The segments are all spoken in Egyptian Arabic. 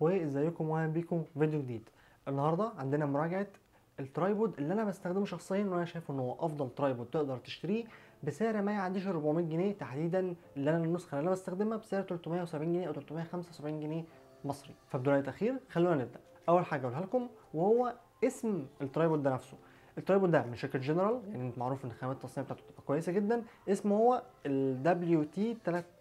وازيكم واهلا بيكم في فيديو جديد النهارده عندنا مراجعه الترايبود اللي انا بستخدمه شخصيا وانا شايف ان هو افضل ترايبود تقدر تشتريه بسعر ما يعديش 400 جنيه تحديدا اللي انا النسخه اللي انا بستخدمها بسعر 370 جنيه او 375 جنيه مصري فبدون اي تاخير خلونا نبدا اول حاجه اقولها لكم وهو اسم الترايبود ده نفسه الترايبود ده من شركه جنرال يعني انت معروف ان خامات التصنيع بتاعته بتبقى كويسه جدا اسمه هو ال WT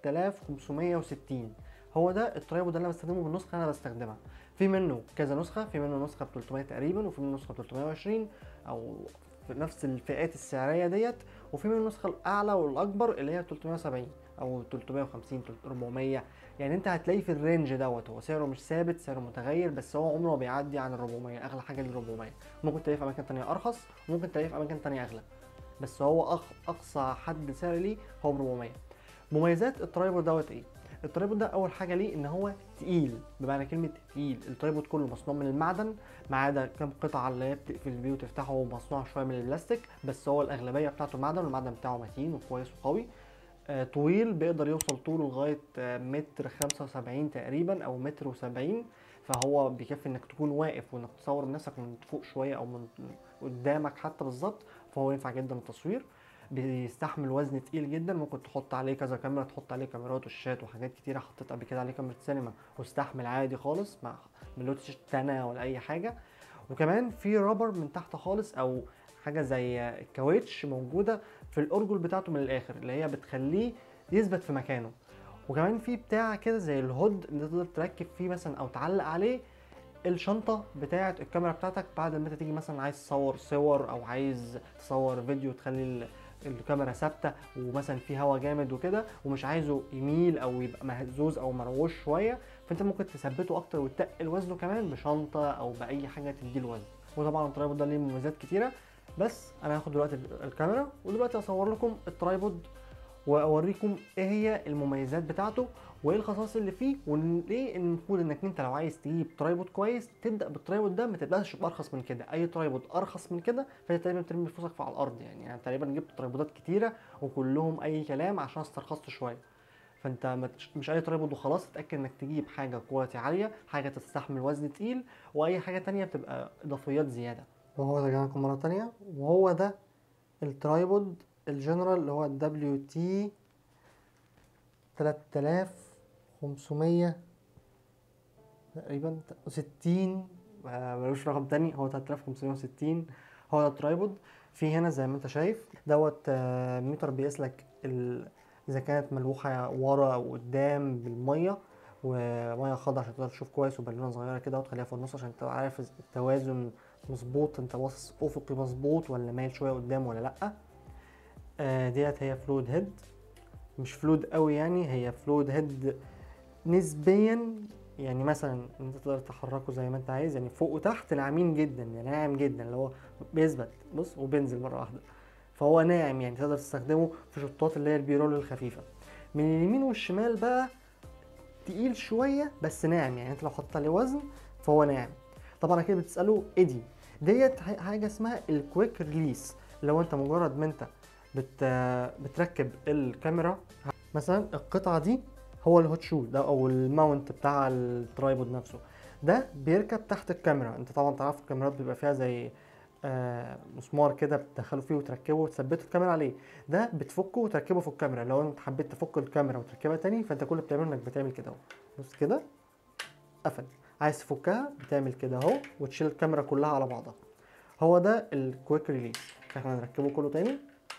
3560 هو ده الترايبود اللي انا بستخدمه بالنسخه اللي انا بستخدمها في منه كذا نسخه في منه نسخه ب 300 تقريبا وفي منه نسخه ب 320 او في نفس الفئات السعريه ديت وفي منه النسخه الاعلى والاكبر اللي هي 370 او 350 400 يعني انت هتلاقيه في الرينج دوت هو سعره مش ثابت سعره متغير بس هو عمره ما بيعدي عن ال 400 اغلى حاجه ال 400 ممكن تلاقيه في اماكن تانية ارخص وممكن تلاقيه في اماكن تانية اغلى بس هو أخ... اقصى حد سعر ليه هو ب 400 مميزات الترايبود دوت ايه الترايبود ده اول حاجه ليه ان هو تقيل بمعنى كلمه تقيل الترايبود كله مصنوع من المعدن ما عدا كام قطعه اللي هي بتقفل بيه وتفتحه ومصنوع شويه من البلاستيك بس هو الاغلبيه بتاعته معدن والمعدن بتاعه متين وكويس وقوي آه طويل بيقدر يوصل طوله لغايه آه متر 75 تقريبا او متر و70 فهو بيكفي انك تكون واقف وانك تصور نفسك من فوق شويه او من قدامك حتى بالظبط فهو ينفع جدا للتصوير بيستحمل وزن تقيل جدا ممكن تحط عليه كذا كاميرا تحط عليه كاميرات وشاشات وحاجات كتيره حطيت قبل كده عليه كاميرا سينما واستحمل عادي خالص مع ملوتش تنا ولا اي حاجه وكمان في رابر من تحت خالص او حاجه زي الكاوتش موجوده في الارجل بتاعته من الاخر اللي هي بتخليه يثبت في مكانه وكمان في بتاع كده زي الهود اللي تقدر تركب فيه مثلا او تعلق عليه الشنطه بتاعه الكاميرا بتاعتك بعد ما انت تيجي مثلا عايز تصور صور او عايز تصور فيديو تخلي الكاميرا ثابته ومثلا في هوا جامد وكده ومش عايزه يميل او يبقى مهزوز او مروش شويه فانت ممكن تثبته اكتر وتقل وزنه كمان بشنطه او باي حاجه تديله وزن وطبعا الترايبود ده ليه مميزات كتيره بس انا هاخد دلوقتي الكاميرا ودلوقتي اصور لكم الترايبود واوريكم ايه هي المميزات بتاعته وايه الخصائص اللي فيه وليه المفروض انك انت لو عايز تجيب ترايبود كويس تبدا بالترايبود ده ما تبداش بارخص من كده اي ترايبود ارخص من كده فانت تقريبا بترمي فلوسك في على الارض يعني, يعني تقريبا جبت ترايبودات كتيره وكلهم اي كلام عشان استرخصت شويه فانت مش اي ترايبود وخلاص اتاكد انك تجيب حاجه كواليتي عاليه حاجه تستحمل وزن تقيل واي حاجه تانية بتبقى اضافيات زياده وهو ده جاي لكم مره تانية وهو ده الترايبود الجنرال اللي هو الدبليو تي 3500 تقريبا 60 ملوش رقم تاني هو 3560 هو ده الترايبود في هنا زي ما انت شايف دوت متر بيقيس لك اذا كانت ملوحه ورا او قدام بالميه وميه خضراء عشان تقدر تشوف كويس وبالونه صغيره كده وتخليها في النص عشان تبقى عارف التوازن مظبوط انت باصص افقي مظبوط ولا مايل شويه قدام ولا لا آه ديت هي فلويد هيد مش فلويد قوي يعني هي فلويد هيد نسبيا يعني مثلا انت تقدر تحركه زي ما انت عايز يعني فوق وتحت ناعمين جدا يعني ناعم جدا اللي هو بيثبت بص وبينزل مره واحده فهو ناعم يعني تقدر تستخدمه في شطات اللي هي البيرول الخفيفه من اليمين والشمال بقى تقيل شويه بس ناعم يعني انت لو حطيت عليه وزن فهو ناعم طبعا كده بتساله ايه دي ديت حاجه اسمها الكويك ريليس لو انت مجرد ما انت بت بتركب الكاميرا مثلا القطعه دي هو الهوت شو ده او الماونت بتاع الترايبود نفسه ده بيركب تحت الكاميرا انت طبعا تعرف الكاميرات بيبقى فيها زي آه مسمار كده بتدخله فيه وتركبه وتثبته الكاميرا عليه ده بتفكه وتركبه في الكاميرا لو انت حبيت تفك الكاميرا وتركبها تاني فانت كل اللي بتعمله انك بتعمل كده اهو بص كده قفل عايز تفكها بتعمل كده اهو وتشيل الكاميرا كلها على بعضها هو ده الكويك ريليس احنا هنركبه كله تاني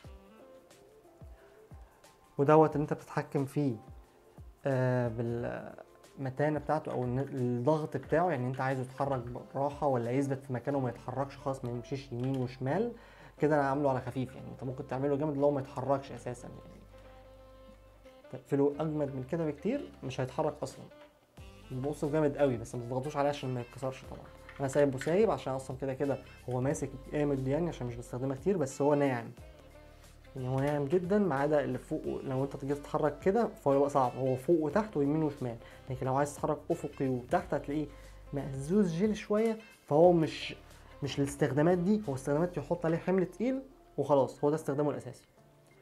ودوت اللي انت بتتحكم فيه آه بالمتانه بتاعته او الضغط بتاعه يعني انت عايزه يتحرك براحه ولا يثبت في مكانه وما يتحركش خالص ما يمشيش يمين وشمال كده انا عامله على خفيف يعني انت ممكن تعمله جامد اللي هو ما يتحركش اساسا يعني تقفله اجمد من كده بكتير مش هيتحرك اصلا بص جامد قوي بس ما تضغطوش عليه عشان ما يتكسرش طبعا انا سايبه سايب عشان اصلا كده كده هو ماسك جامد يعني عشان مش بستخدمها كتير بس هو ناعم يعني هو ناعم جدا ما عدا اللي فوق لو انت تيجي تتحرك كده فهو يبقى صعب هو فوق وتحت ويمين وشمال لكن لو عايز تتحرك افقي وتحت هتلاقيه مهزوز جيل شويه فهو مش مش الاستخدامات دي هو استخدامات يحط عليه حمل تقيل وخلاص هو ده استخدامه الاساسي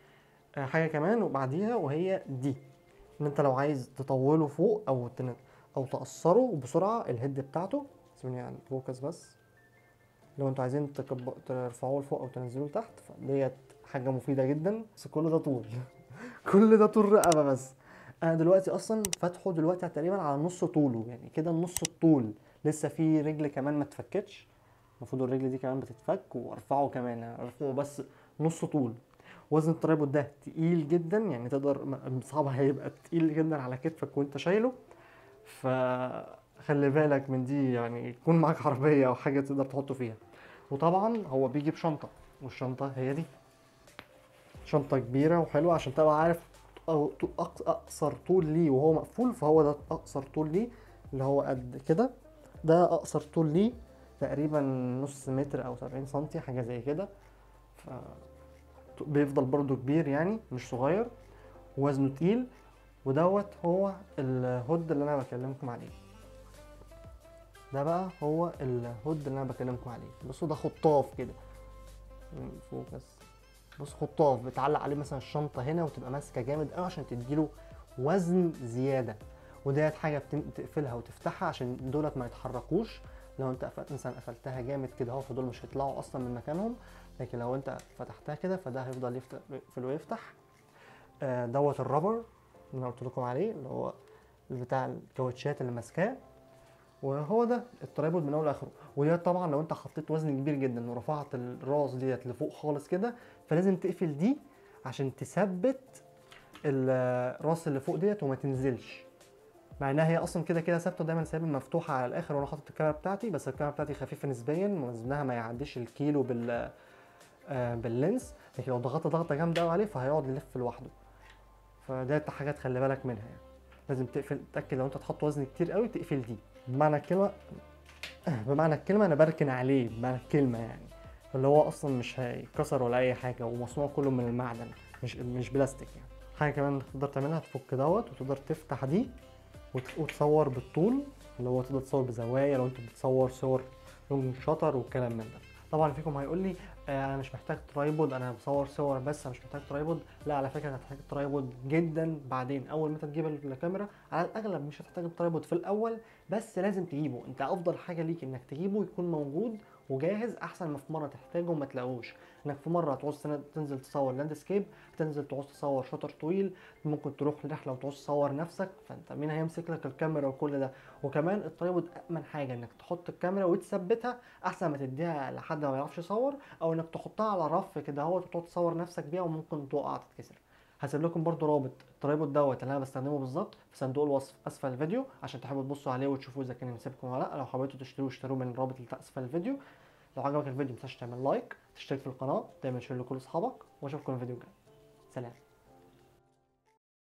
حاجه كمان وبعديها وهي دي ان انت لو عايز تطوله فوق او او تقصروا بسرعه الهيد بتاعته سيبوني يعني فوكس بس لو انتوا عايزين تكب... ترفعوه لفوق او تنزلوه لتحت فديت حاجه مفيده جدا بس كل ده طول كل ده طول رقبه بس انا دلوقتي اصلا فاتحه دلوقتي تقريبا على نص طوله يعني كده نص الطول لسه في رجل كمان ما اتفكتش المفروض الرجل دي كمان بتتفك وارفعه كمان ارفعه بس نص طول وزن الترايبود ده تقيل جدا يعني تقدر م- صعب هيبقى تقيل جدا على كتفك وانت شايله فخلي بالك من دي يعني يكون معاك عربية او حاجة تقدر تحطه فيها وطبعا هو بيجي بشنطة والشنطة هي دي شنطة كبيرة وحلوة عشان تبقى عارف أو ط- أقص- أقصر طول ليه وهو مقفول فهو ده أقصر طول ليه اللي هو قد كده ده أقصر طول ليه تقريبا نص متر أو سبعين سنتي حاجة زي كده ف بيفضل برضو كبير يعني مش صغير وزنه تقيل ودوت هو الهود اللي انا بكلمكم عليه ده بقى هو الهود اللي انا بكلمكم عليه بصوا ده خطاف كده من فوق بس بص خطاف بتعلق عليه مثلا الشنطه هنا وتبقى ماسكه جامد قوي عشان تديله وزن زياده وديت حاجه بتن- تقفلها وتفتحها عشان دولت ما يتحركوش لو انت قفلت مثلا قفلتها جامد كده اهو فدول مش هيطلعوا اصلا من مكانهم لكن لو انت فتحتها كده فده هيفضل يفتح يقفل ويفتح آه، دوت الرابر اللي انا قلت لكم عليه اللي هو بتاع الكاوتشات اللي ماسكاه وهو ده الترايبود من اول لاخره ودي طبعا لو انت حطيت وزن كبير جدا ورفعت الراس ديت لفوق خالص كده فلازم تقفل دي عشان تثبت الراس اللي فوق ديت وما تنزلش مع انها هي اصلا كده كده ثابته دايما سايبها مفتوحه على الاخر وانا حاطط الكاميرا بتاعتي بس الكاميرا بتاعتي خفيفه نسبيا وزنها ما يعديش الكيلو بال آه، باللينس لكن لو ضغطت ضغطه جامده قوي عليه فهيقعد يلف لوحده فده حاجه تخلي بالك منها يعني لازم تقفل تاكد لو انت تحط وزن كتير قوي تقفل دي بمعنى الكلمه بمعنى الكلمه انا بركن عليه بمعنى الكلمه يعني اللي هو اصلا مش هيتكسر ولا اي حاجه ومصنوع كله من المعدن مش مش بلاستيك يعني حاجه كمان تقدر تعملها تفك دوت وتقدر تفتح دي وت- وتصور بالطول اللي هو تقدر تصور بزوايا لو انت بتصور صور لونج شطر والكلام من ده طبعا فيكم هيقول لي آه انا مش محتاج ترايبود انا بصور صور بس انا مش محتاج ترايبود لا على فكره هتحتاج ترايبود جدا بعدين اول ما انت تجيب الكاميرا على الاغلب مش هتحتاج الترايبود في الاول بس لازم تجيبه انت افضل حاجه ليك انك تجيبه يكون موجود وجاهز احسن ما في مره تحتاجه وما تلاقوش انك في مره هتعوز تن- تنزل تصور لاندسكيب تنزل تعوز تصور شطر طويل ممكن تروح رحله وتعوز تصور نفسك فانت مين هيمسك لك الكاميرا وكل ده وكمان الترايبود امن حاجه انك تحط الكاميرا وتثبتها احسن ما تديها لحد ما يعرفش يصور او انك تحطها على رف كده اهو وتقعد تصور نفسك بيها وممكن تقع تتكسر هسيب لكم برضو رابط الترايبود دوت اللي انا بستخدمه بالظبط في صندوق الوصف اسفل الفيديو عشان تحبوا تبصوا عليه وتشوفوا اذا كان يناسبكم ولا لا لو حبيتوا تشتروه اشتروه من الرابط اللي اسفل الفيديو لو عجبك الفيديو متنساش تعمل لايك تشترك في القناه تعمل شير لكل اصحابك واشوفكم في الفيديو الجاي سلام